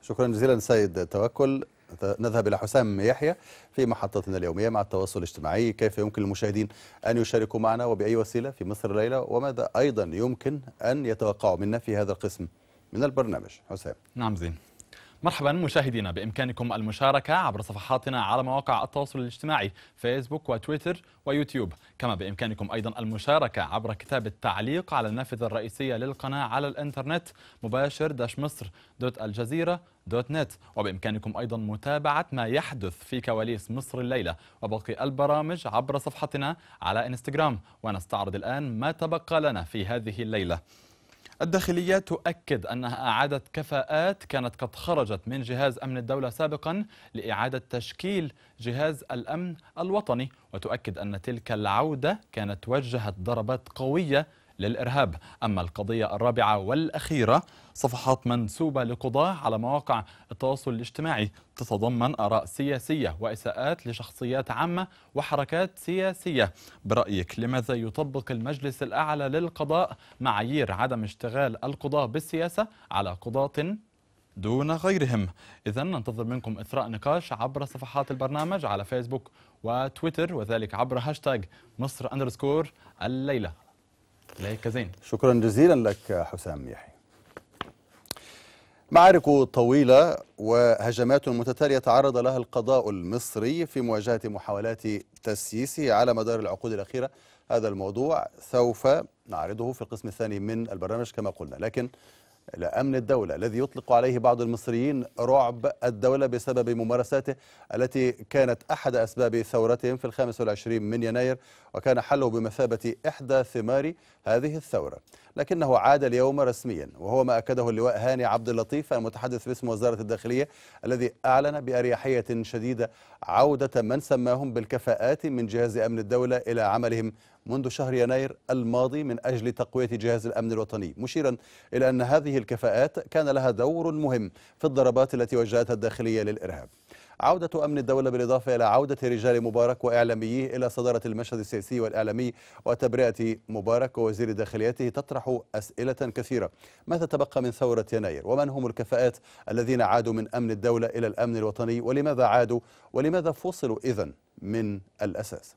شكرا جزيلا سيد توكل نذهب إلى حسام يحيى في محطتنا اليومية مع التواصل الاجتماعي كيف يمكن للمشاهدين أن يشاركوا معنا وبأي وسيلة في مصر الليلة وماذا أيضا يمكن أن يتوقعوا منا في هذا القسم من البرنامج حسام نعم زين مرحبا مشاهدينا بإمكانكم المشاركة عبر صفحاتنا على مواقع التواصل الاجتماعي فيسبوك وتويتر ويوتيوب كما بإمكانكم أيضا المشاركة عبر كتابة تعليق على النافذة الرئيسية للقناة على الإنترنت مباشر داش مصر دوت الجزيرة دوت نت وبإمكانكم أيضا متابعة ما يحدث في كواليس مصر الليلة وباقي البرامج عبر صفحتنا على إنستغرام ونستعرض الآن ما تبقى لنا في هذه الليلة الداخلية تؤكد أنها أعادت كفاءات كانت قد خرجت من جهاز أمن الدولة سابقا لإعادة تشكيل جهاز الأمن الوطني وتؤكد أن تلك العودة كانت وجهت ضربات قوية للإرهاب أما القضية الرابعة والأخيرة صفحات منسوبة لقضاة على مواقع التواصل الاجتماعي تتضمن آراء سياسية وإساءات لشخصيات عامة وحركات سياسية برأيك لماذا يطبق المجلس الأعلى للقضاء معايير عدم اشتغال القضاة بالسياسة على قضاة دون غيرهم إذا ننتظر منكم إثراء نقاش عبر صفحات البرنامج على فيسبوك وتويتر وذلك عبر هاشتاج مصر أندرسكور الليلة إليك زين شكرا جزيلا لك حسام يحيى معارك طويلة وهجمات متتالية تعرض لها القضاء المصري في مواجهة محاولات تسييسه على مدار العقود الأخيرة هذا الموضوع سوف نعرضه في القسم الثاني من البرنامج كما قلنا لكن لأمن الدولة الذي يطلق عليه بعض المصريين رعب الدولة بسبب ممارساته التي كانت أحد أسباب ثورتهم في الخامس والعشرين من يناير وكان حله بمثابة إحدى ثمار هذه الثورة لكنه عاد اليوم رسميا وهو ما أكده اللواء هاني عبد اللطيف المتحدث باسم وزارة الداخلية الذي أعلن بأريحية شديدة عودة من سماهم بالكفاءات من جهاز أمن الدولة إلى عملهم منذ شهر يناير الماضي من أجل تقوية جهاز الأمن الوطني مشيرا إلى أن هذه الكفاءات كان لها دور مهم في الضربات التي وجهتها الداخلية للإرهاب عودة أمن الدولة بالإضافة إلى عودة رجال مبارك وإعلاميه إلى صدارة المشهد السياسي والإعلامي وتبرئة مبارك ووزير داخليته تطرح أسئلة كثيرة ماذا تبقى من ثورة يناير ومن هم الكفاءات الذين عادوا من أمن الدولة إلى الأمن الوطني ولماذا عادوا ولماذا فصلوا إذن من الأساس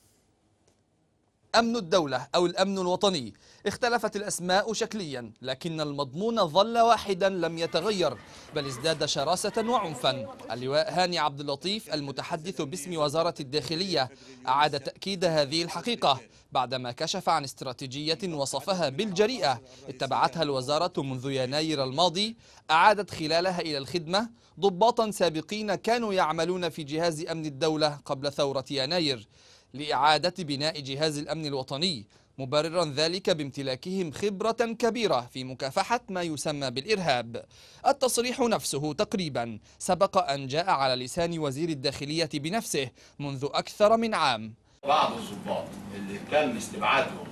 أمن الدولة أو الأمن الوطني اختلفت الأسماء شكليا لكن المضمون ظل واحدا لم يتغير بل ازداد شراسة وعنفا اللواء هاني عبد اللطيف المتحدث باسم وزارة الداخلية أعاد تأكيد هذه الحقيقة بعدما كشف عن استراتيجية وصفها بالجريئة اتبعتها الوزارة منذ يناير الماضي أعادت خلالها إلى الخدمة ضباطا سابقين كانوا يعملون في جهاز أمن الدولة قبل ثورة يناير لإعادة بناء جهاز الأمن الوطني مبررا ذلك بامتلاكهم خبرة كبيرة في مكافحة ما يسمى بالإرهاب التصريح نفسه تقريبا سبق أن جاء على لسان وزير الداخلية بنفسه منذ أكثر من عام بعض الضباط اللي تم استبعادهم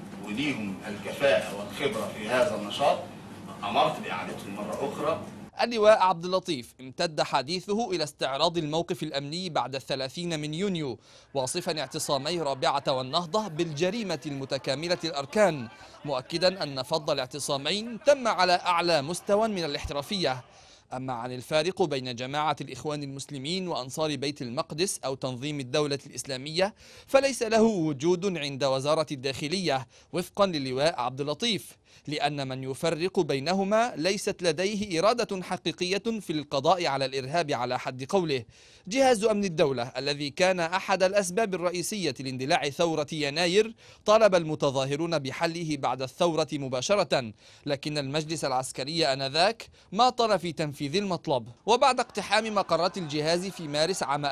وليهم الكفاءة والخبرة في هذا النشاط أمرت بإعادتهم مرة أخرى اللواء عبد اللطيف امتد حديثه إلى استعراض الموقف الأمني بعد الثلاثين من يونيو واصفا اعتصامي رابعة والنهضة بالجريمة المتكاملة الأركان مؤكدا أن فض الاعتصامين تم على أعلى مستوى من الاحترافية أما عن الفارق بين جماعة الإخوان المسلمين وأنصار بيت المقدس أو تنظيم الدولة الإسلامية فليس له وجود عند وزارة الداخلية وفقا للواء عبد اللطيف لأن من يفرق بينهما ليست لديه إرادة حقيقية في القضاء على الإرهاب على حد قوله جهاز أمن الدولة الذي كان أحد الأسباب الرئيسية لاندلاع ثورة يناير طالب المتظاهرون بحله بعد الثورة مباشرة لكن المجلس العسكري آنذاك ما طال في تنفيذ المطلب وبعد اقتحام مقرات الجهاز في مارس عام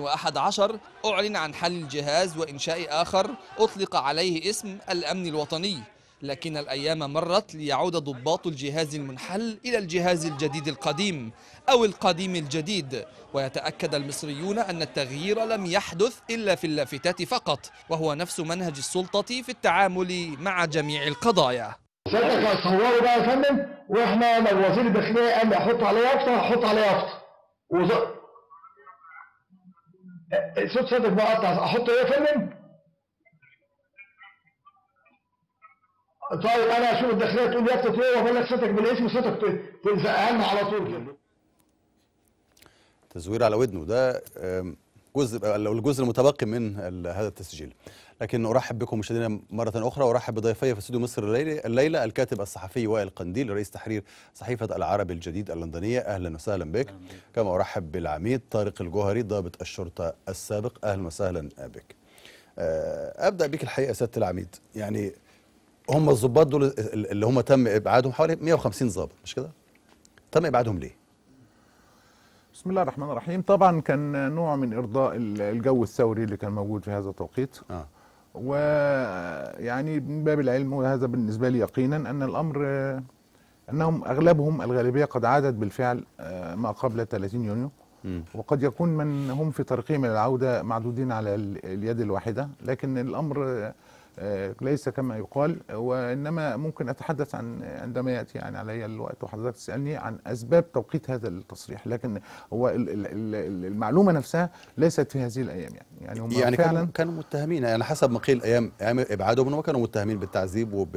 2011 أعلن عن حل الجهاز وإنشاء آخر أطلق عليه اسم الأمن الوطني لكن الأيام مرت ليعود ضباط الجهاز المنحل إلى الجهاز الجديد القديم أو القديم الجديد ويتأكد المصريون أن التغيير لم يحدث إلا في اللافتات فقط وهو نفس منهج السلطة في التعامل مع جميع القضايا سيادتك هتصوروا بقى يا فندم واحنا لو وزير الداخليه قال لي احط عليه يافطه هحط عليه يافطه وز... صوت سيادتك مقطع احط ايه يا فندم؟ طيب انا اشوف الداخليه تقول يافطه ايه واقول لك صوتك بالاسم صوتك تلزقها لنا على طول كده تزوير على ودنه ده آم، جزء لو الجزء المتبقي من ال- هذا التسجيل لكن ارحب بكم مشاهدينا مره اخرى وارحب بضيفي في استوديو مصر الليله الليله الكاتب الصحفي وائل قنديل رئيس تحرير صحيفه العربي الجديد اللندنيه اهلا وسهلا بك كما ارحب بالعميد طارق الجوهري ضابط الشرطه السابق اهلا وسهلا بك آه، ابدا بك الحقيقه سياده العميد يعني هم الضباط دول اللي هم تم ابعادهم حوالي 150 ضابط مش كده تم ابعادهم ليه بسم الله الرحمن الرحيم طبعا كان نوع من ارضاء ال- الجو الثوري اللي كان موجود في هذا التوقيت اه ويعني من باب العلم وهذا بالنسبه لي يقينا ان الامر آه، انهم اغلبهم الغالبيه قد عادت بالفعل آه، ما قبل 30 يونيو مم. وقد يكون من هم في طريقهم الى العوده معدودين على ال- اليد الواحده لكن الامر آه، آه، ليس كما يقال وانما ممكن اتحدث عن عندما ياتي يعني علي الوقت وحضرتك تسالني عن اسباب توقيت هذا التصريح لكن هو ال- ال- ال- المعلومه نفسها ليست في هذه الايام يعني يعني هم يعني فعلا كانوا كانوا متهمين يعني حسب ما قيل ايام ايام ابعادهم انهم كانوا متهمين بالتعذيب وب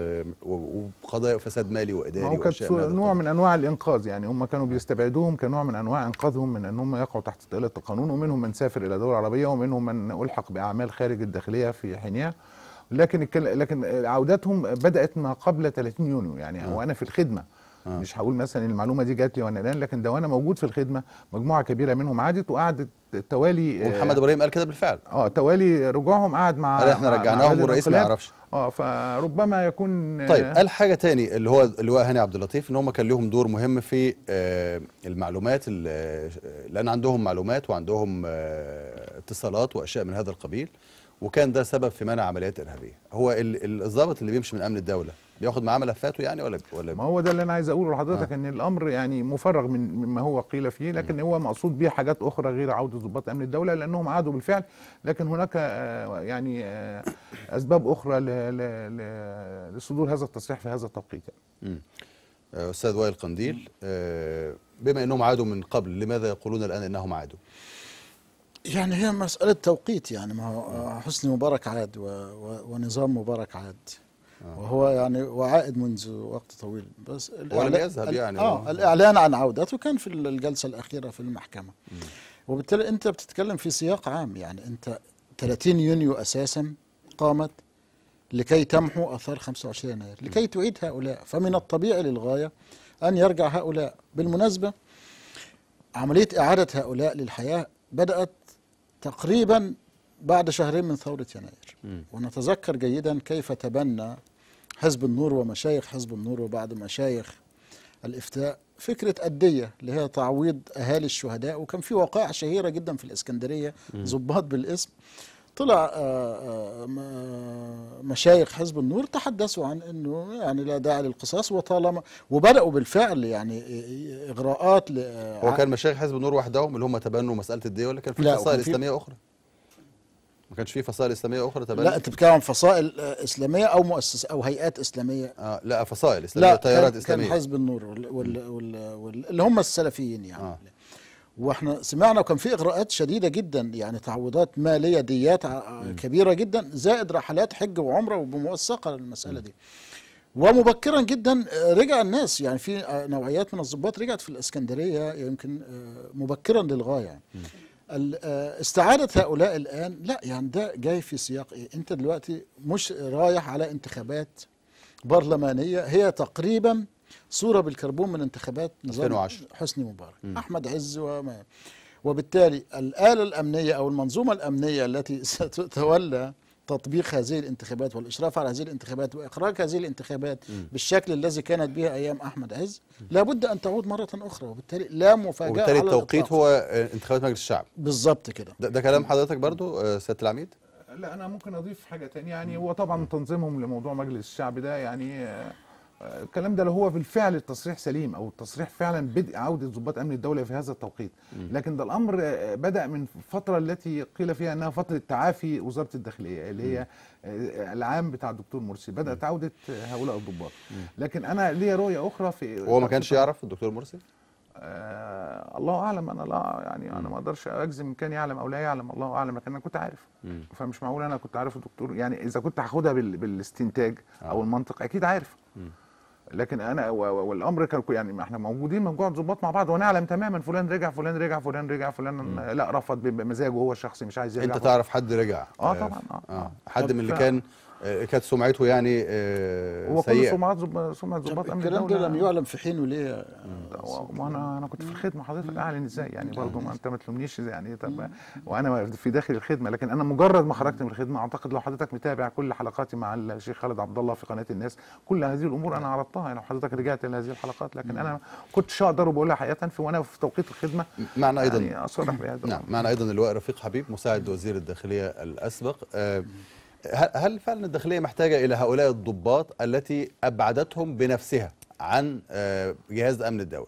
وقضايا فساد مالي ما واداري هو كانت واشياء من هذا نوع القبيل. من انواع الانقاذ يعني هم كانوا بيستبعدوهم كنوع من انواع انقاذهم من ان هم يقعوا تحت طائله القانون ومنهم من سافر الى دول عربيه ومنهم من الحق باعمال خارج الداخليه في حينها لكن الكل- لكن عودتهم بدات ما قبل 30 يونيو يعني آه. وانا في الخدمه آه. مش هقول مثلا المعلومه دي جات لي وانا الان لكن ده وانا موجود في الخدمه مجموعه كبيره منهم عادت وقعدت توالي ومحمد ابراهيم قال كده بالفعل اه توالي رجوعهم قعد مع قال احنا مع- مع رجعناهم بلد والرئيس ما الانقلاب. يعرفش اه فربما يكون طيب آه، قال حاجه تاني اللي هو اللواء هاني عبد اللطيف ان هم كان لهم دور مهم في آه، المعلومات ال- لان عندهم معلومات وعندهم آه، اتصالات واشياء من هذا القبيل وكان ده سبب في منع عمليات ارهابيه هو ال- ال- الضابط اللي بيمشي من امن الدوله بياخد معاه ملفاته يعني ولا ولا ما هو ده اللي انا عايز اقوله لحضرتك آه. ان الامر يعني مفرغ من مما هو قيل فيه لكن هو مقصود به حاجات اخرى غير عوده ضباط امن الدوله لانهم عادوا بالفعل لكن هناك آه، يعني آه، اسباب اخرى ل- ل- ل- لصدور هذا التصريح في هذا التوقيت يعني. مم. آه، استاذ وائل قنديل آه، بما انهم عادوا من قبل لماذا يقولون الان انهم عادوا يعني هي مسألة توقيت يعني ما هو حسني مبارك عاد و و ونظام مبارك عاد وهو يعني وعائد منذ وقت طويل بس الإعلان- يذهب ال- يعني. اه الإعلان عن عودته كان في الجلسة الأخيرة في المحكمة وبالتالي أنت بتتكلم في سياق عام يعني أنت 30 يونيو أساسا قامت لكي تمحو آثار 25 يناير لكي تعيد هؤلاء فمن الطبيعي للغاية أن يرجع هؤلاء بالمناسبة عملية إعادة هؤلاء للحياة بدأت تقريبا بعد شهرين من ثورة يناير ونتذكر جيدا كيف تبنى حزب النور ومشايخ حزب النور وبعض مشايخ الإفتاء فكرة أدية اللي هي تعويض أهالي الشهداء وكان في وقائع شهيرة جدا في الإسكندرية ضباط بالاسم طلع آه، آه، م- مشايخ حزب النور تحدثوا عن انه يعني لا داعي للقصاص وطالما وبداوا بالفعل يعني اغراءات ل- هو كان مشايخ حزب النور وحدهم اللي هم تبنوا مساله الديه ولا كان في لا، فصائل وكان في- اسلاميه اخرى ما كانش في فصائل اسلاميه اخرى تبنت لا انت بتتكلم عن فصائل آه، اسلاميه او مؤسسه او هيئات اسلاميه آه لا فصائل اسلاميه لا تيارات كان, اسلاميه كان حزب النور وال وال وال وال اللي هم السلفيين يعني آه. آه. واحنا سمعنا وكان في اغراءات شديده جدا يعني تعويضات ماليه ديات ع- كبيره جدا زائد رحلات حج وعمره وبموثقه للمساله دي ومبكرا جدا آه، رجع الناس يعني في آه، نوعيات من الضباط رجعت في الاسكندريه يمكن آه، مبكرا للغايه يعني. ال- آه، استعاده هؤلاء الان لا يعني ده جاي في سياق ايه انت دلوقتي مش رايح على انتخابات برلمانيه هي تقريبا صوره بالكربون من انتخابات نظام 2010. حسني مبارك احمد عز وما وبالتالي الاله الامنيه او المنظومه الامنيه التي ستتولى تطبيق هذه الانتخابات والاشراف على هذه الانتخابات واخراج هذه الانتخابات بالشكل الذي كانت به ايام احمد عز لابد ان تعود مره اخرى وبالتالي لا مفاجاه وبالتالي على التوقيت الإطلاق. هو آه، انتخابات مجلس الشعب بالظبط كده ده, ده كلام حضرتك برضو آه، سياده العميد لا انا ممكن اضيف حاجه تانية يعني هو طبعا تنظيمهم لموضوع مجلس الشعب ده يعني آه، آه، الكلام ده لو هو بالفعل التصريح سليم او التصريح فعلا بدء عوده ضباط امن الدوله في هذا التوقيت لكن ده الامر آه، بدا من الفتره التي قيل فيها انها فتره تعافي وزاره الداخليه اللي هي آه، العام بتاع الدكتور مرسي بدات عوده هؤلاء الضباط لكن انا ليا رؤيه اخرى في هو ما كانش يعرف الدكتور مرسي آه الله اعلم انا لا يعني انا ما اقدرش اجزم ان كان يعلم او لا يعلم الله اعلم لكن انا كنت عارف فمش معقول انا كنت عارف الدكتور يعني اذا كنت هاخدها بال بالاستنتاج او المنطق اكيد عارف لكن انا و- و- والامر كان يعني ما احنا موجودين مجموعه ضباط مع بعض ونعلم تماما فلان رجع فلان رجع فلان رجع فلان لا رفض بمزاجه هو الشخصي مش عايز يرجع انت تعرف حد رجع اه طبعا اه, اه حد طب من اللي ف- كان آه، كانت سمعته يعني آه، هو كل سيئه سمعات ضب- سمعه ضباط امن الكلام ده الدوله لم يعلم في حينه ليه ما انا انا كنت في الخدمه حضرتك اعلن ازاي يعني برضه ما انت ما تلومنيش يعني طب وانا في داخل الخدمه لكن انا مجرد ما خرجت من الخدمه اعتقد لو حضرتك متابع كل حلقاتي مع الشيخ خالد عبد الله في قناه الناس كل هذه الامور انا عرضتها يعني لو حضرتك رجعت لهذه الحلقات لكن انا كنتش اقدر بقولها حقيقه في وانا في توقيت الخدمه معنا ايضا يعني اصرح بهذا نعم معنا ايضا اللواء رفيق حبيب مساعد وزير الداخليه الاسبق آه، هل- هل فعلا الداخليه محتاجه الى هؤلاء الضباط التي ابعدتهم بنفسها عن آه، جهاز امن الدوله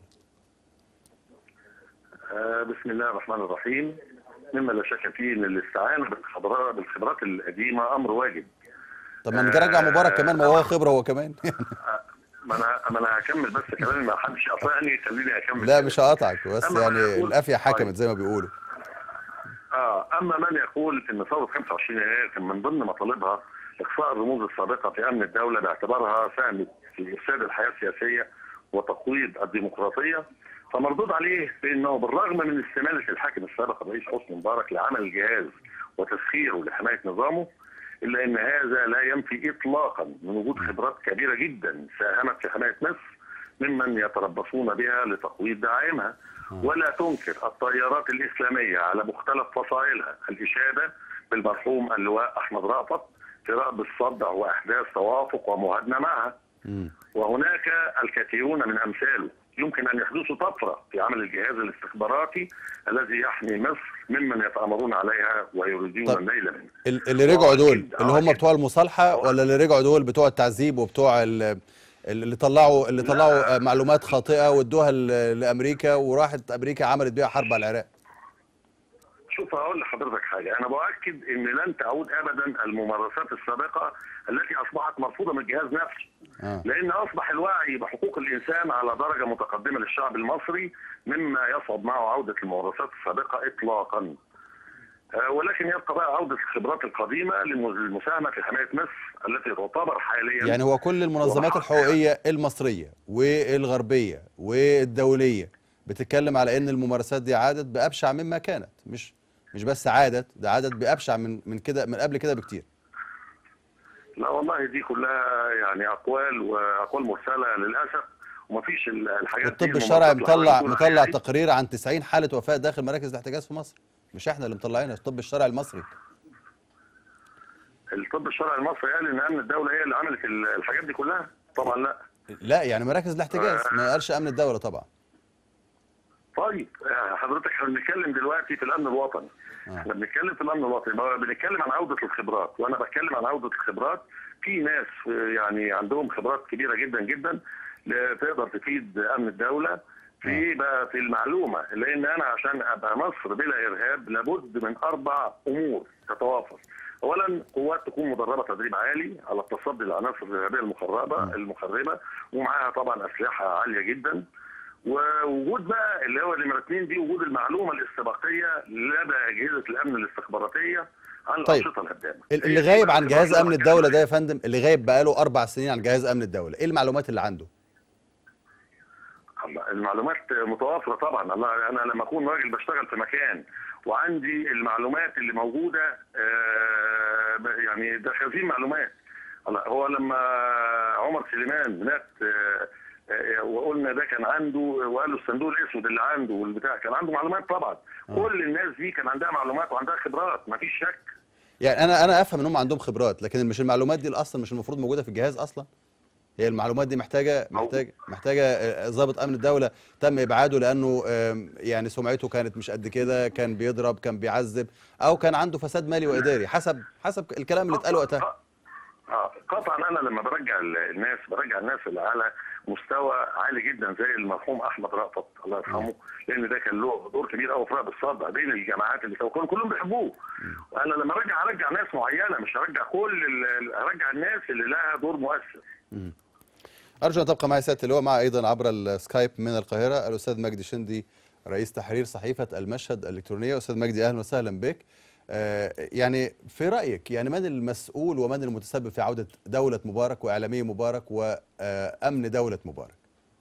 آه، بسم الله الرحمن الرحيم مما لا شك فيه ان الاستعانه بالخبرات بالخبرات القديمه امر واجب طب ما نرجع مبارك كمان ما هو خبره هو كمان ما انا ما انا هكمل بس كلامي ما حدش قاطعني خليني اكمل لا مش هقطعك بس أما يعني يقول- القافيه حكمت طيب. زي ما بيقولوا اه اما من يقول ان ثوره 25 يناير كان من ضمن مطالبها اقصاء الرموز السابقه في امن الدوله باعتبارها ساهمت في افساد الحياه السياسيه وتقويض الديمقراطيه فمردود عليه بانه بالرغم من استماله الحاكم السابق الرئيس حسني مبارك لعمل الجهاز وتسخيره لحمايه نظامه الا ان هذا لا ينفي اطلاقا من وجود خبرات كبيره جدا ساهمت في حمايه مصر ممن يتربصون بها لتقويض دعائمها ولا تنكر التيارات الاسلاميه على مختلف فصائلها الاشاده بالمرحوم اللواء احمد رأفت في رأب الصدع واحداث توافق ومهادنه معها وهناك الكثيرون من امثاله يمكن ان يحدثوا طفره في عمل الجهاز الاستخباراتي الذي يحمي مصر ممن يتامرون عليها ويريدون طب. النيل منه. ال- اللي رجعوا دول أكيد، اللي هم أكيد. بتوع المصالحه ولا اللي رجعوا دول بتوع التعذيب وبتوع ال- اللي طلعوا اللي طلعوا آه، معلومات خاطئه وادوها ل- لامريكا وراحت امريكا عملت بيها حرب على العراق شوف هقول لحضرتك حاجه انا باكد ان لن تعود ابدا الممارسات السابقه التي اصبحت مرفوضه من الجهاز نفسه آه. لان اصبح الوعي بحقوق الانسان على درجه متقدمه للشعب المصري مما يصعب معه عوده الممارسات السابقه اطلاقا آه، ولكن يبقى بقى عوده الخبرات القديمه للم- للمساهمه في حمايه مصر التي تعتبر حاليا يعني هو كل المنظمات وحق- الحقوقيه المصريه والغربيه والدوليه بتتكلم على ان الممارسات دي عادت بابشع مما كانت مش مش بس عادت ده عادت بابشع من من كده من قبل كده بكتير لا والله دي كلها يعني اقوال واقوال مرسله للاسف ومفيش ال- الحاجات دي والطب الشرعي الممارسات مطلع الحقيقية مطلع حقيقية. تقرير عن 90 حاله وفاه داخل مراكز الاحتجاز في مصر مش احنا اللي مطلعينها الطب الشرعي المصري الطب الشرعي المصري قال ان امن الدوله هي اللي عملت ال- الحاجات دي كلها طبعا لا لا يعني مراكز الاحتجاز ما قالش امن الدوله طبعا طيب آه، حضرتك احنا بنتكلم دلوقتي في الامن الوطني احنا بنتكلم في الامن الوطني ما بنتكلم عن عوده الخبرات وانا بتكلم عن عوده الخبرات في ناس آه، يعني عندهم خبرات كبيره جدا جدا ل- تقدر تفيد امن الدوله في بقى في المعلومه لان انا عشان ابقى مصر بلا ارهاب لابد من اربع امور تتوافر اولا قوات تكون مدربه تدريب عالي على التصدي للعناصر الارهابيه المخربه المخربه ومعاها طبعا اسلحه عاليه جدا ووجود بقى اللي هو نمره اثنين دي وجود المعلومه الاستباقيه لدى اجهزه الامن الاستخباراتيه عن طيب. الانشطه الهدامه. ال- اللي غايب عن جهاز امن الدوله ده يا فندم اللي غايب بقاله اربع سنين عن جهاز امن الدوله ايه المعلومات اللي عنده الله، المعلومات متوافره طبعا الله انا لما اكون راجل بشتغل في مكان وعندي المعلومات اللي موجوده آه، ب- يعني ده خزين معلومات الله، هو لما عمر سليمان مات آه، آه، وقلنا ده كان عنده وقالوا الصندوق الاسود اللي عنده والبتاع كان عنده معلومات طبعا كل الناس دي كان عندها معلومات وعندها خبرات مفيش شك يعني انا انا افهم ان هم عندهم خبرات لكن مش المعلومات دي اصلا مش المفروض موجوده في الجهاز اصلا هي المعلومات دي محتاجه محتاجه محتاجه آه، ضابط امن الدوله تم ابعاده لانه آم، يعني سمعته كانت مش قد كده كان بيضرب كان بيعذب او كان عنده فساد مالي واداري حسب حسب الكلام اللي اتقال وقتها اه قطعا انا لما برجع ال- الناس برجع الناس اللي على مستوى عالي جدا زي المرحوم احمد رأفت الله يرحمه لان ده كان له دور كبير قوي في رأب الصدع بين الجماعات اللي كانوا كلهم بيحبوه وانا لما ارجع ارجع ناس معينه مش هرجع كل ال- ارجع الناس اللي لها دور مؤثر ارجو ان تبقى معي سياده اللواء مع ايضا عبر السكايب من القاهره الاستاذ مجدي شندي رئيس تحرير صحيفه المشهد الالكترونيه استاذ مجدي اهلا وسهلا بك آه، يعني في رايك يعني من المسؤول ومن المتسبب في عوده دوله مبارك واعلامي مبارك وامن دوله مبارك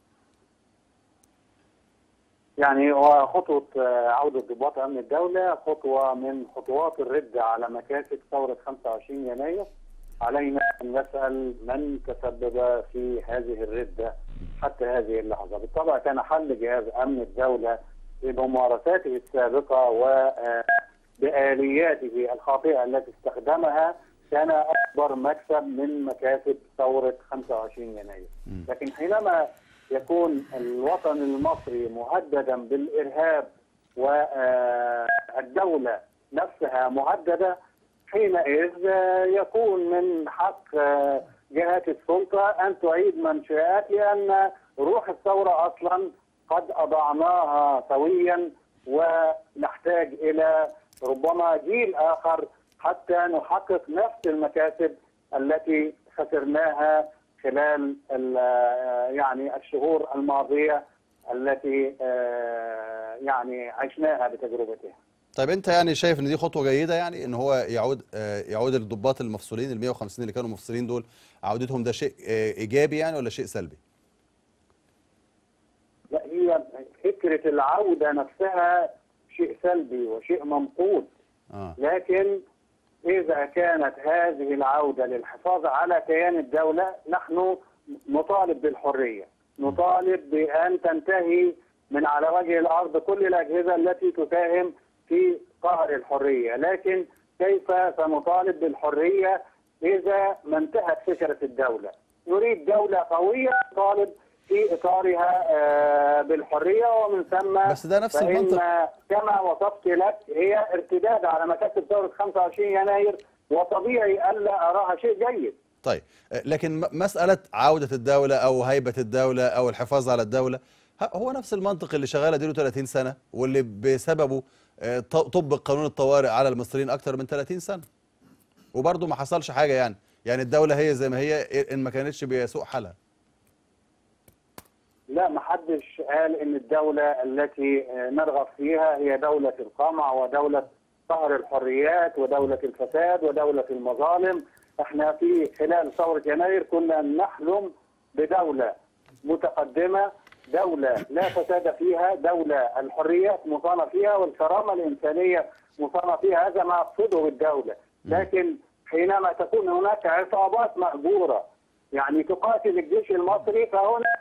يعني هو خطوة آه، عودة ضباط أمن الدولة خطوة من خطوات الرد على مكاسب ثورة 25 يناير علينا أن نسأل من تسبب في هذه الردة حتى هذه اللحظة بالطبع كان حل جهاز أمن الدولة بممارساته السابقة وبآلياته الخاطئة التي استخدمها كان أكبر مكسب من مكاسب ثورة 25 يناير لكن حينما يكون الوطن المصري مهددا بالإرهاب والدولة نفسها مهددة حينئذ آه، يكون من حق آه، جهات السلطة أن تعيد منشآت لأن روح الثورة أصلا قد أضعناها سويا ونحتاج إلى ربما جيل آخر حتى نحقق نفس المكاسب التي خسرناها خلال ال- آه، يعني الشهور الماضية التي آه، يعني عشناها بتجربتها طيب انت يعني شايف ان دي خطوه جيده يعني ان هو يعود آه، يعود الضباط المفصولين ال 150 اللي كانوا مفصولين دول عودتهم ده شيء آه، ايجابي يعني ولا شيء سلبي؟ لا هي فكرة العودة نفسها شيء سلبي وشيء ممقوت اه لكن إذا كانت هذه العودة للحفاظ على كيان الدولة نحن نطالب بالحرية نطالب بأن تنتهي من على وجه الأرض كل الأجهزة التي تساهم في قهر الحرية لكن كيف سنطالب بالحرية إذا ما انتهت فكرة الدولة نريد دولة قوية نطالب في إطارها آه، بالحرية ومن ثم بس ده نفس فإن المنطق. كما وصفت لك هي ارتداد على مكاسب ثورة 25 يناير وطبيعي ألا أراها شيء جيد طيب آه، لكن م- مساله عوده الدوله او هيبه الدوله او الحفاظ على الدوله ه- هو نفس المنطق اللي شغال اديله 30 سنه واللي بسببه آه، ط- طبق قانون الطوارئ على المصريين اكتر من 30 سنه وبرضه ما حصلش حاجه يعني يعني الدوله هي زي ما هي ان ما كانتش بيسوء حالها لا ما حدش قال ان الدولة التي آه، نرغب فيها هي دولة القمع ودولة قهر الحريات ودولة الفساد ودولة المظالم احنا في خلال ثورة يناير كنا نحلم بدولة متقدمة دولة لا فساد فيها دولة الحريات مصانة فيها والكرامة الإنسانية مصانة فيها هذا ما أقصده بالدولة لكن حينما تكون هناك عصابات مأجورة يعني تقاتل الجيش المصري فهنا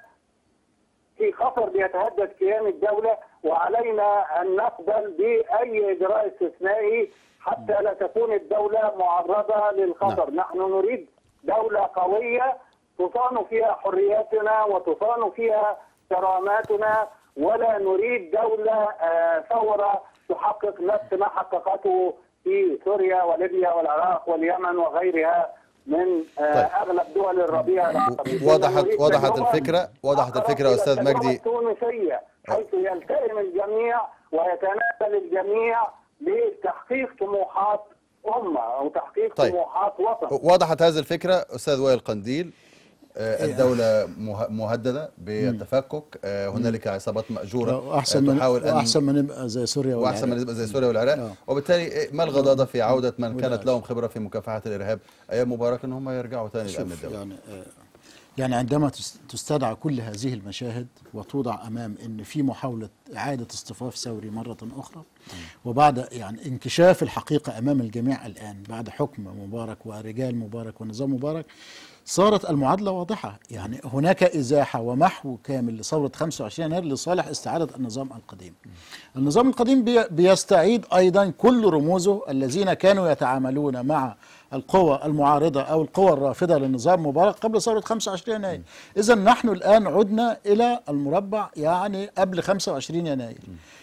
في خطر بيتهدد كيان الدولة وعلينا أن نقبل بأي إجراء استثنائي حتى لا تكون الدولة معرضة للخطر نحن نريد دولة قوية تصان فيها حرياتنا وتصان فيها كراماتنا ولا نريد دولة آه، ثورة تحقق نفس ما حققته في سوريا وليبيا والعراق واليمن وغيرها من آه، طيب. اغلب دول الربيع العربي وضحت نريد وضحت تجربة الفكره وضحت أقرب الفكره يا إلى استاذ التجربة مجدي التونسية حيث يلتئم الجميع ويتنازل الجميع لتحقيق طموحات أمة أو تحقيق طيب. طموحات وطن وضحت هذه الفكرة أستاذ وائل قنديل آه، الدولة مه- مهددة بالتفكك آه، هنالك عصابات مأجورة واحسن آه، من تحاول أن واحسن من نبقى زي سوريا واحسن من والعراق. يبقى زي سوريا والعراق آه. وبالتالي إيه، ما الغضاضة في عودة من كانت والعكس. لهم خبرة في مكافحة الإرهاب أيام مبارك إن هم يرجعوا تاني لأمن شوف الدولة يعني آه، يعني عندما تس- تستدعى كل هذه المشاهد وتوضع امام ان في محاوله اعاده اصطفاف ثوري مره اخرى وبعد يعني انكشاف الحقيقه امام الجميع الان بعد حكم مبارك ورجال مبارك ونظام مبارك صارت المعادله واضحه يعني هناك ازاحه ومحو كامل لثوره 25 يناير لصالح استعاده النظام القديم. النظام القديم بي- بيستعيد ايضا كل رموزه الذين كانوا يتعاملون مع القوى المعارضه او القوى الرافضه للنظام مبارك قبل ثوره 25 يناير. اذا نحن الان عدنا الى المربع يعني قبل 25 يناير.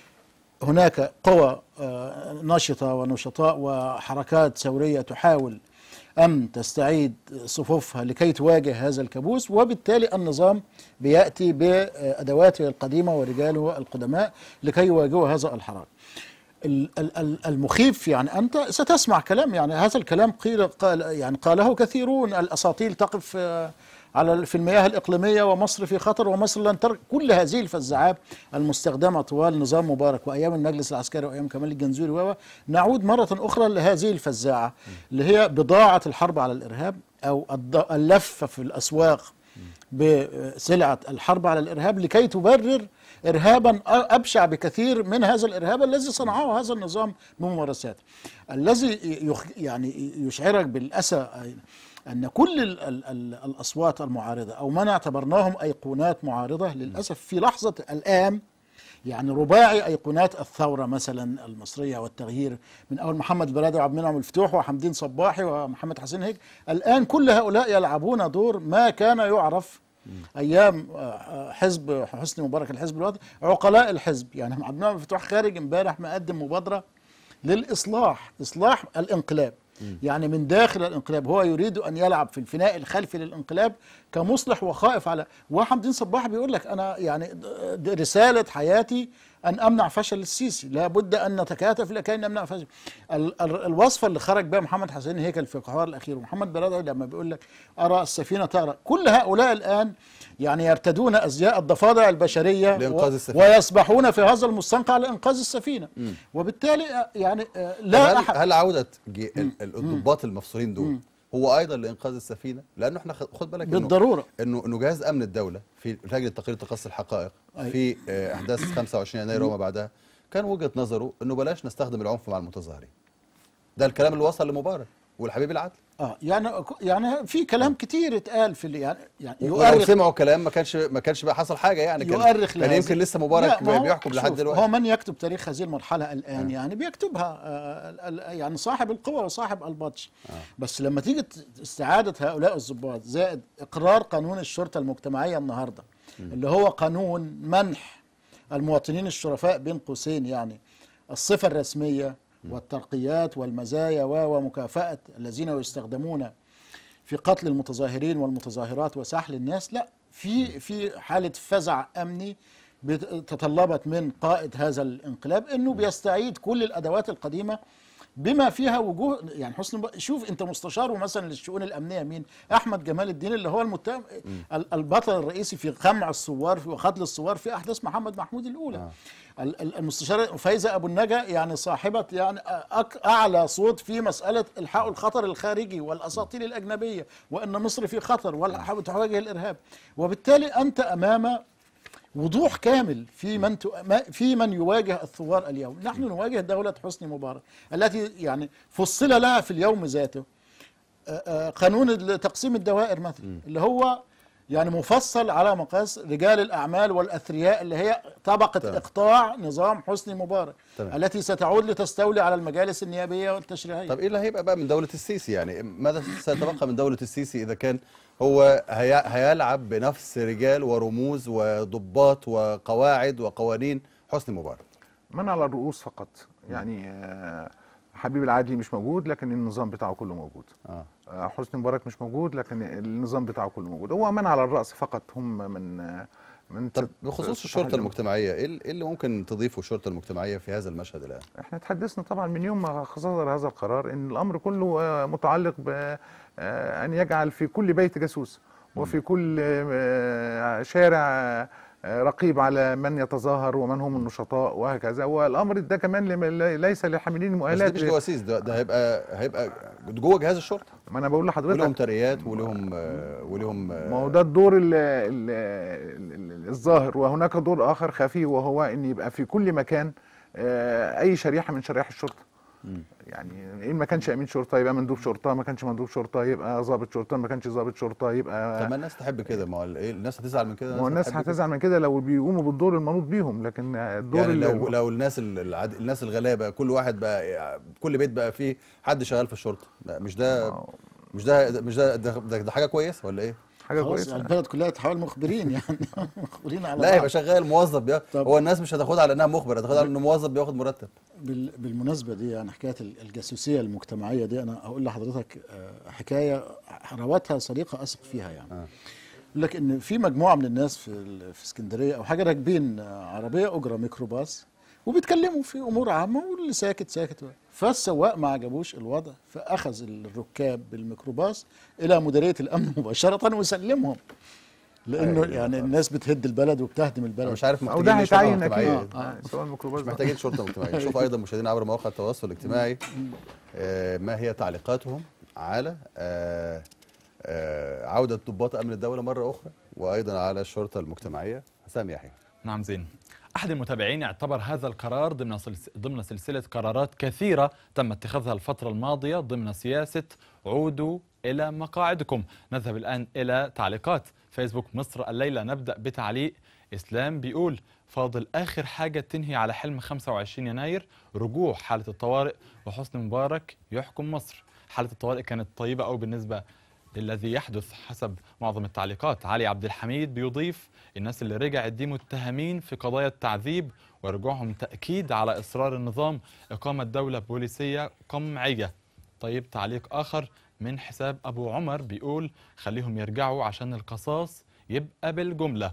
هناك قوى آه، نشطة ونشطاء وحركات ثورية تحاول أن تستعيد صفوفها لكي تواجه هذا الكابوس وبالتالي النظام بيأتي بأدواته القديمة ورجاله القدماء لكي يواجهوا هذا الحراك ال- ال- ال- المخيف يعني أنت ستسمع كلام يعني هذا الكلام قيل قال يعني قاله كثيرون الأساطيل تقف آه، على في المياه الإقليمية ومصر في خطر ومصر لن ترك كل هذه الفزاعات المستخدمة طوال نظام مبارك وأيام المجلس العسكري وأيام كمال الجنزوري و نعود مرة أخرى لهذه الفزاعة اللي هي بضاعة الحرب على الإرهاب أو الض- اللفة في الأسواق بسلعة الحرب على الإرهاب لكي تبرر إرهابا أبشع بكثير من هذا الإرهاب الذي صنعه هذا النظام بممارساته الذي يخ يعني يشعرك بالأسى أن كل ال ال ال الأصوات المعارضة أو من اعتبرناهم أيقونات معارضة للأسف في لحظة الآن يعني رباعي ايقونات الثوره مثلا المصريه والتغيير من اول محمد برادة وعبد المنعم الفتوح وحمدين صباحي ومحمد حسين هيك الان كل هؤلاء يلعبون دور ما كان يعرف ايام آه، حزب حسني مبارك الحزب الوطني عقلاء الحزب يعني عبد المنعم الفتوح خارج امبارح مقدم مبادره للاصلاح اصلاح الانقلاب يعني من داخل الانقلاب هو يريد ان يلعب في الفناء الخلفي للانقلاب كمصلح وخائف على وحمدين صباح بيقول لك انا يعني د- د- رساله حياتي ان امنع فشل السيسي لابد ان نتكاتف لكي نمنع فشل ال ال الوصفه اللي خرج بها محمد حسين هيكل في القرار الاخير ومحمد برادعي لما بيقول لك ارى السفينه تغرق كل هؤلاء الان يعني يرتدون ازياء الضفادع البشريه لإنقاذ و- السفينة. ويسبحون في هذا المستنقع لانقاذ السفينه وبالتالي آه، يعني آه، لا هل, أحد هل عودة جي- ال- ال- الضباط المفصولين دول هو ايضا لانقاذ السفينه لانه احنا خد خد بالك إنه- بالضرورة. انه انه جهاز امن الدوله في لجنه تقرير تقصي الحقائق أي. في آه، احداث 25 يناير وما بعدها كان وجهه نظره انه بلاش نستخدم العنف مع المتظاهرين ده الكلام اللي وصل لمبارك والحبيب العدل اه يعني يعني في كلام كتير اتقال في ال- يعني يعني ولو يؤرخ سمعوا كلام ما كانش ما كانش بقى حصل حاجه يعني كان يؤرخ كان لهذه- يمكن لسه لا، مبارك ما هو- بيحكم لحد شوف، دلوقتي هو من يكتب تاريخ هذه المرحلة الآن يعني بيكتبها آه ال- ال- يعني صاحب القوة وصاحب البطش بس لما تيجي ت- استعادة هؤلاء الضباط زائد إقرار قانون الشرطة المجتمعية النهاردة اللي هو قانون منح المواطنين الشرفاء بين قوسين يعني الصفة الرسمية والترقيات والمزايا و- ومكافأة الذين يستخدمون في قتل المتظاهرين والمتظاهرات وسحل الناس لا في في حاله فزع امني بت- تطلبت من قائد هذا الانقلاب انه بيستعيد كل الادوات القديمه بما فيها وجوه يعني حسن مبارك شوف انت مستشاره مثلا للشؤون الامنيه مين احمد جمال الدين اللي هو المتهم ال- البطل الرئيسي في قمع الثوار في- وقتل الثوار في احداث محمد محمود الاولى ال- ال- المستشاره فايزه ابو النجا يعني صاحبه يعني أك- اعلى صوت في مساله الحاق الخطر الخارجي والاساطير الاجنبيه وان مصر في خطر وتواجه الارهاب وبالتالي انت امام وضوح كامل في من ت... ما- في من يواجه الثوار اليوم نحن نواجه دولة حسني مبارك التي يعني فصل لها في اليوم ذاته آه، آه، قانون تقسيم الدوائر مثلا اللي هو يعني مفصل على مقاس رجال الأعمال والأثرياء اللي هي طبقة تمام. إقطاع نظام حسني مبارك تمام. التي ستعود لتستولي على المجالس النيابية والتشريعية طب ايه اللي هيبقى بقى من دولة السيسي يعني ماذا سيتبقى من دولة السيسي إذا كان هو هي هيلعب بنفس رجال ورموز وضباط وقواعد وقوانين حسني مبارك من على الرؤوس فقط يعني آه، حبيب العدلي مش موجود لكن النظام بتاعه كله موجود اه آه، حسني مبارك مش موجود لكن النظام بتاعه كله موجود هو من على الرأس فقط هم من آه، من طب ست- بخصوص ست الشرطة حاجات. المجتمعية ايه ال- إيه اللي ممكن تضيفه الشرطة المجتمعية في هذا المشهد الآن؟ احنا تحدثنا طبعا من يوم ما صدر هذا القرار ان الامر كله آه، متعلق بان يجعل في كل بيت جاسوس وفي كل آه، شارع آه، رقيب على من يتظاهر ومن هم النشطاء وهكذا والامر ده كمان لم- ليس لحاملين بس المؤهلات دي مش جواسيس ده, ده هيبقى هيبقى جوه جهاز الشرطة ما انا بقول ولهم لحضرتك ترقيات ولهم آه، ولهم آه، ما هو ده الدور ال ال ال الظاهر وهناك دور اخر خفي وهو ان يبقى في كل مكان آه، اي شريحه من شرائح الشرطه يعني ان ما كانش امين شرطه يبقى مندوب شرطه ما كانش مندوب شرطه يبقى ضابط شرطه ما كانش ضابط شرطه يبقى طب ما الناس تحب كده ما هو ال- ايه الناس هتزعل من كده ما هو الناس هتحب كده. هتزعل من كده لو بيقوموا بالدور المنوط بيهم لكن الدور يعني اللي لو لو الناس ال- العد... الناس الغلابه كل واحد بقى كل بيت بقى فيه حد شغال في الشرطه لا، مش ده مش ده مش ده ده, ده, ده حاجه كويسه ولا ايه؟ حاجه خلاص كويسه البلد كلها تحول مخبرين يعني مخبرين على لا بعض. يبقى شغال موظف بياخد طب. هو الناس مش هتاخدها على انها مخبر هتاخدها على انه موظف بياخد مرتب بال- بالمناسبة دي يعني حكاية ال- الجاسوسية المجتمعية دي أنا أقول لحضرتك آه، حكاية روتها صديقة أثق فيها يعني آه. يقول لك إن في مجموعة من الناس في ال- في اسكندرية أو حاجة راكبين آه، عربية أجرة ميكروباص وبيتكلموا في امور عامه واللي ساكت ساكت فالسواق ما عجبوش الوضع فاخذ الركاب بالميكروباص الى مديريه الامن مباشره وسلمهم لانه أيوة. يعني الناس بتهد البلد وبتهدم انا البلد مش عارف او ده محتاجين ليه شرطة هيتعين مجتمعية. اكيد آه، سواء الميكروباص مش ده. محتاجين شرطه مجتمعيه نشوف ايضا مشاهدينا عبر مواقع التواصل الاجتماعي آه، ما هي تعليقاتهم على آه، آه، عوده ضباط امن الدوله مره اخرى وايضا على الشرطه المجتمعيه حسام يحيى نعم زين أحد المتابعين اعتبر هذا القرار ضمن سلس- ضمن سلسلة قرارات كثيرة تم اتخاذها الفترة الماضية ضمن سياسة عودوا إلى مقاعدكم نذهب الآن إلى تعليقات فيسبوك مصر الليلة نبدأ بتعليق إسلام بيقول فاضل آخر حاجة تنهي على حلم 25 يناير رجوع حالة الطوارئ وحسني مبارك يحكم مصر حالة الطوارئ كانت طيبة أو بالنسبة للذي يحدث حسب معظم التعليقات علي عبد الحميد بيضيف الناس اللي رجعت دي متهمين في قضايا التعذيب ورجوعهم تأكيد على إصرار النظام إقامة دولة بوليسية قمعية طيب تعليق آخر من حساب أبو عمر بيقول خليهم يرجعوا عشان القصاص يبقى بالجملة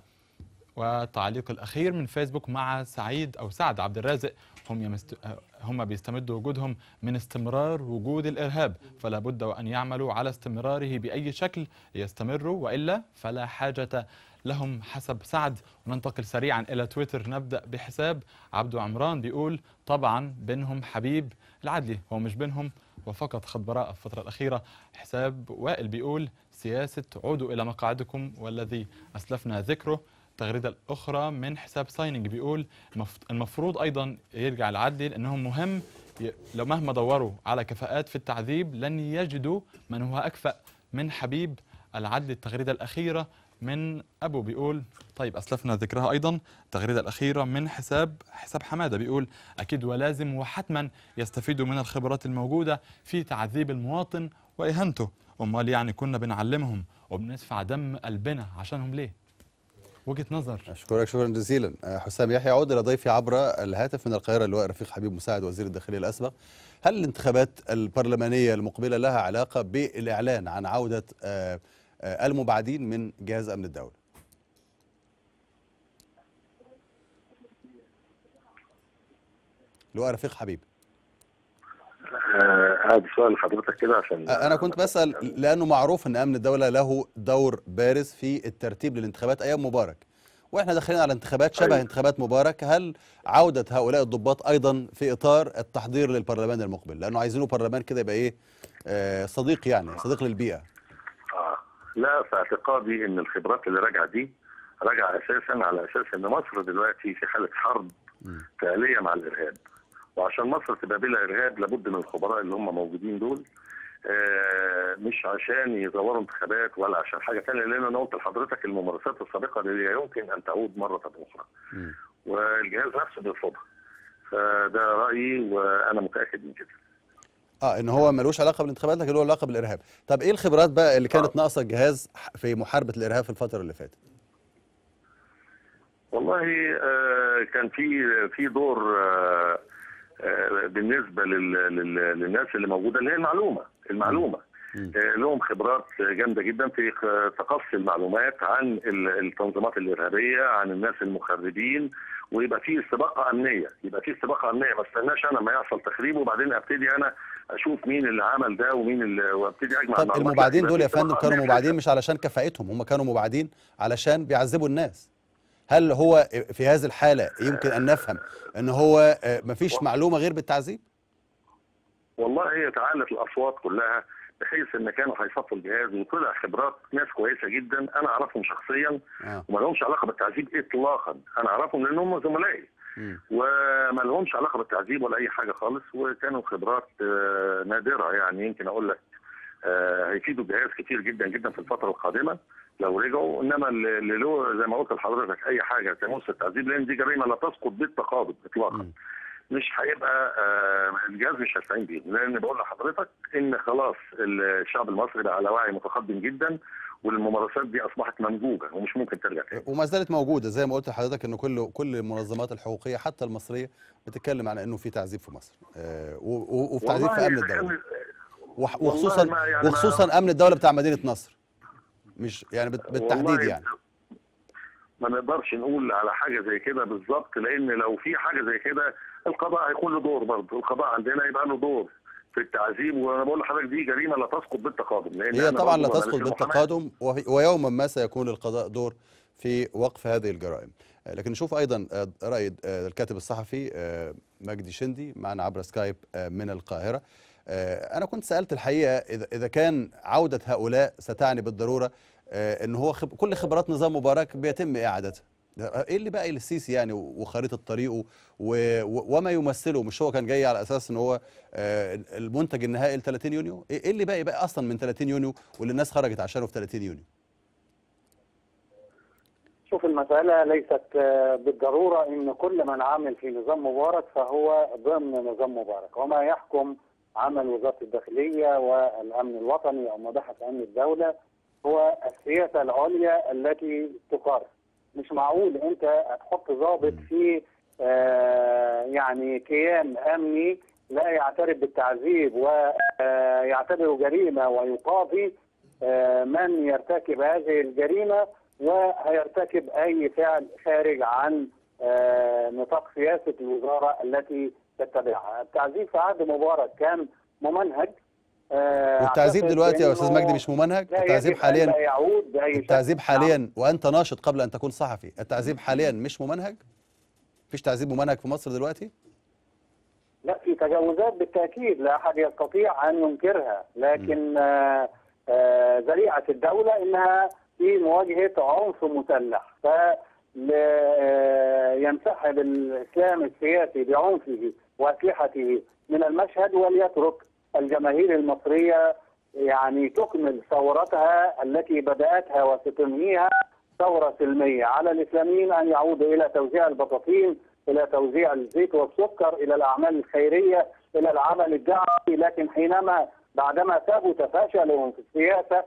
وتعليق الأخير من فيسبوك مع سعيد أو سعد عبد الرازق هم يمست... هم بيستمدوا وجودهم من استمرار وجود الإرهاب فلا بد وأن يعملوا على استمراره بأي شكل يستمروا وإلا فلا حاجة لهم حسب سعد وننتقل سريعا إلى تويتر نبدأ بحساب عبدو عمران بيقول طبعا بينهم حبيب العدلي هو مش بينهم وفقط خد براءة في الفترة الأخيرة حساب وائل بيقول سياسة عودوا إلى مقاعدكم والذي أسلفنا ذكره التغريدة الأخرى من حساب سايننج بيقول المف- المفروض أيضا يرجع العدل لأنهم مهم ي- لو مهما دوروا على كفاءات في التعذيب لن يجدوا من هو أكفأ من حبيب العدل التغريدة الأخيرة من أبو بيقول طيب أسلفنا ذكرها أيضا التغريدة الأخيرة من حساب حساب حمادة بيقول أكيد ولازم وحتما يستفيدوا من الخبرات الموجودة في تعذيب المواطن وإهانته أمال يعني كنا بنعلمهم وبندفع دم قلبنا عشانهم ليه وجهة نظر اشكرك شكرا جزيلا آه، حسام يحيى عود الى ضيفي عبر الهاتف من القاهره اللواء رفيق حبيب مساعد وزير الداخليه الاسبق هل الانتخابات البرلمانيه المقبله لها علاقه بالاعلان عن عوده آه، آه، المبعدين من جهاز امن الدوله لواء رفيق حبيب آه، هذا سؤال لحضرتك كده عشان آه، انا كنت بسال لانه معروف ان امن الدوله له دور بارز في الترتيب للانتخابات ايام مبارك واحنا داخلين على انتخابات شبه أيوة. انتخابات مبارك هل عوده هؤلاء الضباط ايضا في اطار التحضير للبرلمان المقبل لانه عايزينه برلمان كده يبقى ايه آه صديق يعني صديق للبيئه آه. لا في اعتقادي ان الخبرات اللي راجعه دي راجعه اساسا على اساس ان مصر دلوقتي في حاله حرب مم. فعليه مع الارهاب وعشان مصر تبقى بلا ارهاب لابد من الخبراء اللي هم موجودين دول آه مش عشان يزوروا انتخابات ولا عشان حاجه ثانيه لان انا قلت لحضرتك الممارسات السابقه دي لا يمكن ان تعود مره اخرى مم. والجهاز نفسه بيرفضها فده رايي وانا متاكد من كده اه ان هو ملوش علاقه بالانتخابات لكن له علاقه بالارهاب طب ايه الخبرات بقى اللي كانت ناقصه الجهاز في محاربه الارهاب في الفتره اللي فاتت والله آه، كان في في دور آه، آه، بالنسبه لل- لل- للناس اللي موجوده اللي هي المعلومه المعلومه مم. آه، لهم خبرات جامده جدا في خ- تقصي المعلومات عن ال- التنظيمات الارهابيه عن الناس المخربين ويبقى في استباقه امنيه يبقى في استباقه امنيه ما استناش انا ما يحصل تخريب وبعدين ابتدي انا اشوف مين اللي عمل ده ومين اللي وابتدي اجمع طب المعلومات. لا، المبعدين يبقى دول في يا فندم استباقة كانوا أمنية مبعدين كده. مش علشان كفاءتهم هم كانوا مبعدين علشان بيعذبوا الناس هل هو في هذه الحالة يمكن أن نفهم أن هو آه، مفيش معلومة غير بالتعذيب والله هي تعالت الاصوات كلها بحيث ان كانوا هيصفوا الجهاز وطلع خبرات ناس كويسه جدا انا اعرفهم شخصيا آه. وما لهمش علاقه بالتعذيب اطلاقا انا اعرفهم لان هم زملائي مم. وما لهمش علاقه بالتعذيب ولا اي حاجه خالص وكانوا خبرات آه، نادره يعني يمكن اقول لك آه، هيفيدوا الجهاز كتير جدا جدا في الفتره القادمه لو رجعوا انما اللي اللي له زي ما قلت لحضرتك اي حاجه تمس التعذيب لان دي جريمه لا تسقط بالتقاضي اطلاقا مم. مش هيبقى آه، الجهاز مش هيستعين بيه لان بقول لحضرتك ان خلاص الشعب المصري بقى على وعي متقدم جدا والممارسات دي اصبحت منجوبه ومش ممكن ترجع تاني وما زالت موجودة زي ما قلت لحضرتك أن كل كل المنظمات الحقوقية حتى المصرية بتتكلم عن أنه في تعذيب في مصر آه، و- و- وفي تعذيب في والله أمن إذا الدولة كان- وح- والله وخصوصا ما يعني ما- وخصوصا أمن الدولة بتاع مدينة نصر مش يعني بت- بالتحديد والله يعني ما نقدرش نقول على حاجه زي كده بالظبط لان لو في حاجه زي كده القضاء هيكون له دور برضه القضاء عندنا يبقى له دور في التعذيب وانا بقول لحضرتك دي جريمه لا تسقط بالتقادم لان هي أنا طبعا لا برضه تسقط مدرسة المحاماة. بالتقادم وفي- ويوما ما سيكون للقضاء دور في وقف هذه الجرائم آه، لكن نشوف ايضا آه، راي آه، الكاتب الصحفي آه، مجدي شندي معنا عبر سكايب آه، من القاهره آه، انا كنت سالت الحقيقه اذا اذا كان عوده هؤلاء ستعني بالضروره آه، ان هو خب كل خبرات نظام مبارك بيتم اعادتها ايه اللي باقي للسيسي يعني وخريطه طريقه و- و- وما يمثله مش هو كان جاي على اساس ان هو آه، المنتج النهائي ل 30 يونيو ايه إيه اللي باقي بقى اصلا من 30 يونيو واللي الناس خرجت عشانه في 30 يونيو شوف المسألة ليست آه، بالضرورة إن كل من عمل في نظام مبارك فهو ضمن نظام مبارك وما يحكم عمل وزارة الداخلية والأمن الوطني أو مباحث أمن الدولة هو السياسة العليا التي تقرر مش معقول أنت هتحط ضابط في آه، يعني كيان أمني لا يعترف بالتعذيب ويعتبره جريمة ويقاضي آه، من يرتكب هذه الجريمة وهيرتكب أي فعل خارج عن آه، نطاق سياسة الوزارة التي تتبعها التعذيب في عهد مبارك كان ممنهج آه، والتعذيب أعتقد دلوقتي يا إنه استاذ مجدي مش ممنهج لا التعذيب يجب أن لا حاليا يعود بأي شكل. التعذيب نعم. حاليا وانت ناشط قبل ان تكون صحفي التعذيب حاليا مش ممنهج مفيش تعذيب ممنهج في مصر دلوقتي لا في تجاوزات بالتأكيد لا أحد يستطيع أن ينكرها لكن آه، آه، ذريعة الدولة إنها في مواجهة عنف مسلح ف ينسحب الإسلام السياسي بعنفه وأسلحته من المشهد وليترك الجماهير المصرية يعني تكمل ثورتها التي بدأتها وستنهيها ثورة سلمية على الإسلاميين أن يعودوا إلى توزيع البطاطين إلى توزيع الزيت والسكر إلى الأعمال الخيرية إلى العمل الدعوي لكن حينما بعدما ثبت فشلهم في السياسة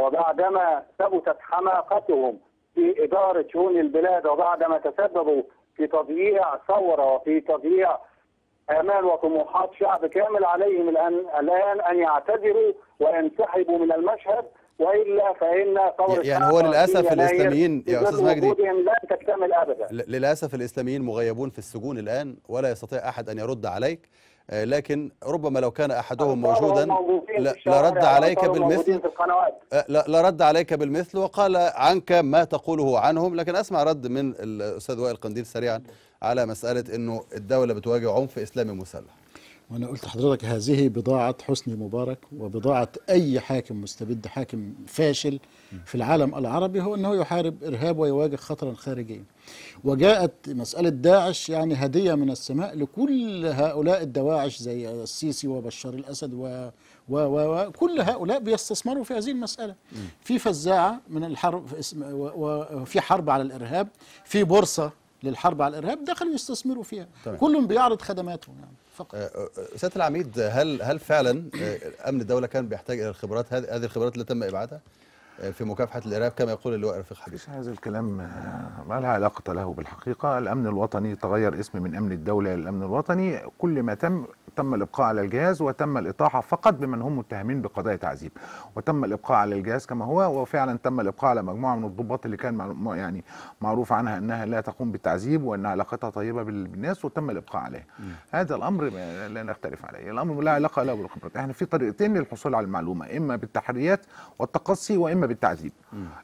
وبعدما ثبتت حماقتهم في إدارة شؤون البلاد وبعدما تسببوا في تضييع ثورة وفي تضييع آمال وطموحات شعب كامل عليهم الآن الآن أن يعتذروا وينسحبوا من المشهد وإلا فإن ثورة يعني هو 25 للأسف يناير الإسلاميين يا في أستاذ ظل مجدي وجودهم لن تكتمل أبدا ل- للاسف الاسلاميين مغيبون في السجون الان ولا يستطيع احد ان يرد عليك آه، لكن ربما لو كان احدهم أطفالهم موجودا موجودين في لا- الشوارع لرد عليك وأطفالهم موجودين بالمثل في القنوات آه، لا لا رد عليك بالمثل وقال عنك ما تقوله عنهم لكن اسمع رد من الاستاذ وائل قنديل سريعا على مساله انه الدوله بتواجه عنف اسلامي مسلح وانا قلت لحضرتك هذه بضاعه حسني مبارك وبضاعه اي حاكم مستبد حاكم فاشل في العالم العربي هو انه يحارب ارهاب ويواجه خطرا خارجيا وجاءت مساله داعش يعني هديه من السماء لكل هؤلاء الدواعش زي السيسي وبشار الاسد و و و وكل هؤلاء بيستثمروا في هذه المساله في فزاعه من الحرب في اسم- و- وفي حرب على الارهاب في بورصه للحرب على الارهاب دخلوا يستثمروا فيها تمام. كلهم بيعرض خدماتهم يعني فقط آه، آه، سياده العميد هل هل فعلا آه، امن الدوله كان بيحتاج الى الخبرات هذه هذه الخبرات اللي تم ابعادها آه، في مكافحه الارهاب كما يقول اللواء رفيق حبيب مفيش هذا الكلام آه، ما لا علاقة له بالحقيقة الأمن الوطني تغير اسم من أمن الدولة إلى الأمن الوطني كل ما تم تم الإبقاء على الجهاز وتم الإطاحة فقط بمن هم متهمين بقضايا تعذيب وتم الإبقاء على الجهاز كما هو وفعلا تم الإبقاء على مجموعة من الضباط اللي كان معلوم- يعني معروف عنها أنها لا تقوم بالتعذيب وأن علاقتها طيبة بال- بالناس وتم الإبقاء عليها هذا الأمر ما- لا نختلف عليه الأمر لا علاقة له بالخبرات احنا في طريقتين للحصول على المعلومة إما بالتحريات والتقصي وإما بالتعذيب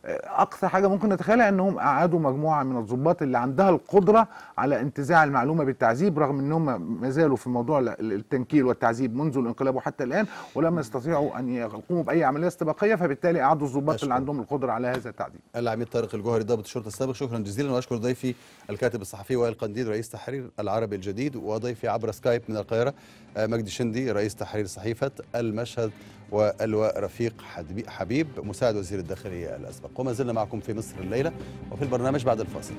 اقصى حاجه ممكن نتخيلها انهم اعادوا مجموعه من الضباط اللي عندها القدره على انتزاع المعلومه بالتعذيب رغم انهم ما زالوا في موضوع ال- التنكيل والتعذيب منذ الانقلاب وحتى الان ولم يستطيعوا ان يقوموا باي عمليه استباقيه فبالتالي اعادوا الضباط أشكر. اللي عندهم القدره على هذا التعذيب العميد طارق الجوهري ضابط الشرطه السابق شكرا جزيلا واشكر ضيفي الكاتب الصحفي وائل قنديل رئيس تحرير العربي الجديد وضيفي عبر سكايب من القاهره آه، مجدي شندي رئيس تحرير صحيفه المشهد واللواء رفيق حدبي- حبيب مساعد وزير الداخليه الاسبق وما زلنا معكم في مصر الليله وفي البرنامج بعد الفاصل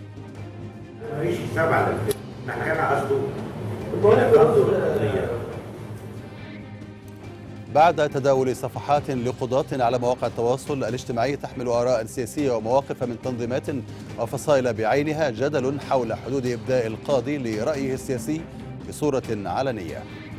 مفيش حساب على الفيلم احنا كان قصده بقول لك قصده بعد تداول صفحات لقضاة على مواقع التواصل الاجتماعي تحمل آراء سياسية ومواقف من تنظيمات وفصائل بعينها جدل حول حدود إبداء القاضي لرأيه السياسي بصورة علنية